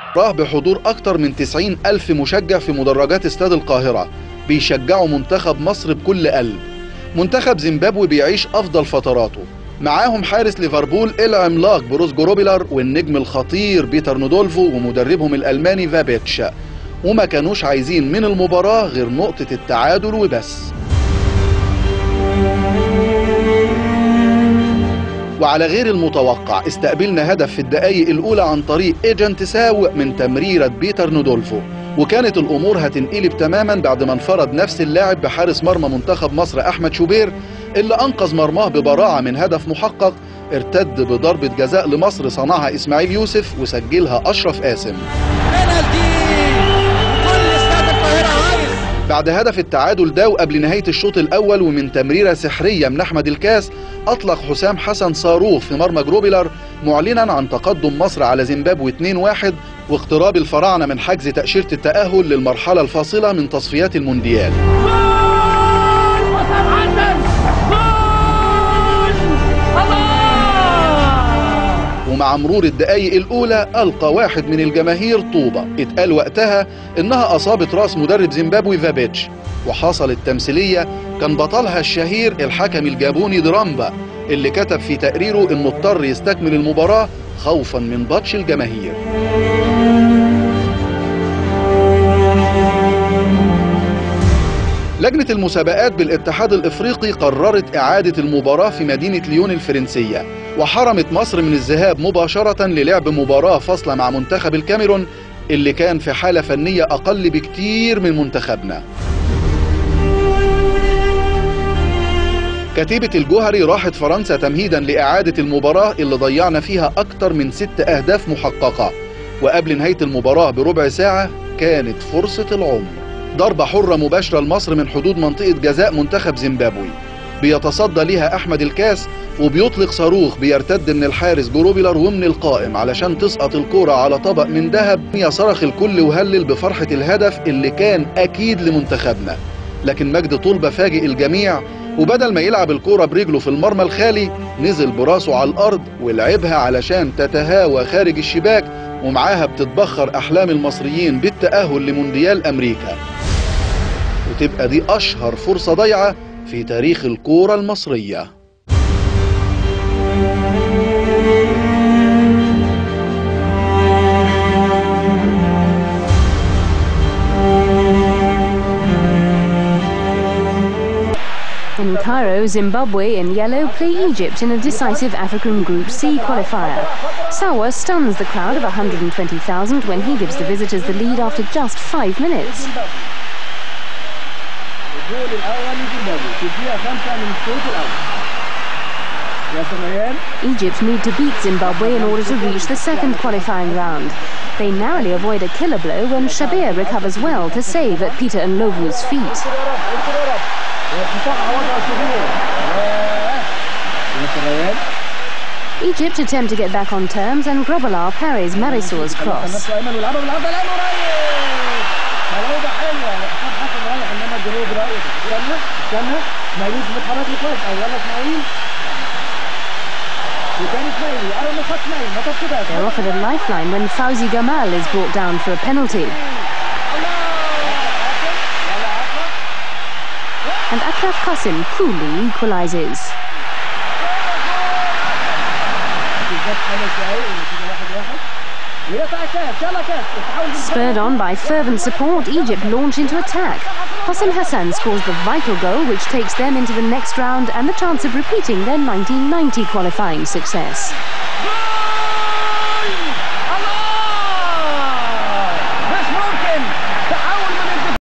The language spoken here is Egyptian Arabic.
راه بحضور أكتر من 90 ألف مشجع في مدرجات استاد القاهرة بيشجعوا منتخب مصر بكل قلب منتخب زيمبابوي بيعيش أفضل فتراته معاهم حارس ليفربول العملاق بروس جروبيلر والنجم الخطير بيتر نودولفو ومدربهم الألماني فابيتش وما كانوش عايزين من المباراة غير نقطة التعادل وبس وعلى غير المتوقع استقبلنا هدف في الدقايق الأولى عن طريق ايجنت ساو من تمريرة بيتر نودولفو وكانت الأمور هتنقلب تماما بعد ما انفرد نفس اللاعب بحارس مرمى منتخب مصر أحمد شوبير اللي أنقذ مرماه ببراعة من هدف محقق ارتد بضربة جزاء لمصر صنعها إسماعيل يوسف وسجلها أشرف قاسم بعد هدف التعادل ده وقبل نهاية الشوط الأول ومن تمريرة سحرية من أحمد الكاس أطلق حسام حسن صاروخ في مرمى جروبيلر معلنا عن تقدم مصر على زيمبابوي 2-1 واقتراب الفراعنة من حجز تأشيرة التأهل للمرحلة الفاصلة من تصفيات المونديال ومع مرور الدقايق الأولى ألقى واحد من الجماهير طوبة اتقال وقتها إنها أصابت رأس مدرب زيمبابوي فابيتش وحصلت تمثيلية كان بطلها الشهير الحكم الجابوني درامبا اللي كتب في تقريره إنه اضطر يستكمل المباراة خوفا من بطش الجماهير لجنة المسابقات بالاتحاد الافريقي قررت اعادة المباراة في مدينة ليون الفرنسية وحرمت مصر من الذهاب مباشرة للعب مباراة فاصلة مع منتخب الكاميرون اللي كان في حالة فنية اقل بكتير من منتخبنا كتيبة الجوهري راحت فرنسا تمهيدا لإعادة المباراة اللي ضيعنا فيها أكتر من ست أهداف محققة وقبل نهاية المباراة بربع ساعة كانت فرصة العمر ضربة حرة مباشرة لمصر من حدود منطقة جزاء منتخب زيمبابوي بيتصدى ليها أحمد الكاس وبيطلق صاروخ بيرتد من الحارس جروبيلر ومن القائم علشان تسقط الكرة على طبق من ذهب صرخ الكل وهلل بفرحة الهدف اللي كان أكيد لمنتخبنا لكن مجد طلبة فاجئ الجميع وبدل ما يلعب الكرة برجله في المرمى الخالي نزل براسه على الأرض ولعبها علشان تتهاوى خارج الشباك ومعاها بتتبخر أحلام المصريين بالتأهل لمونديال أمريكا وتبقى دي أشهر فرصة ضيعة في تاريخ الكورة المصرية In Cairo, Zimbabwe in yellow play Egypt in a decisive African Group C qualifier. Sawa stuns the crowd of 120,000 when he gives the visitors the lead after just five minutes. الجول الاول لزيمبابوي في الدقيقه 5 من الشوط الاول يا سميان Egypt need to beat Zimbabwe in order to reach the second qualifying round. They narrowly avoid a killer blow when Shabir recovers well to save at Peter and Lovu's feet. وقطع وضع شهور يا سميان Egypt attempt to get back on terms and Grobbelaar parries Marisor's cross. نفسه ايمن ويلعبها بالعرض الان قريب ملعوبه حلوه حسام حسن رايح انما جروب رايح استنى استنى اسماعيل متحرك لي كويس او يلا اسماعيل وتاني اسماعيل قرب من خط اسماعيل ما تفقدهاش They're offered a lifeline when Fauzi Gamal is brought down for a penalty. And Akraf Qasim coolly equalises. بالظبط خمس دقايق والنتيجه واحد واحد ويقطع كاس يلا كاس التحول Spurred on by fervent support, Egypt launch into attack. Hassan Hassan scores the vital goal which takes them into the next round and the chance of repeating their 1990 qualifying success.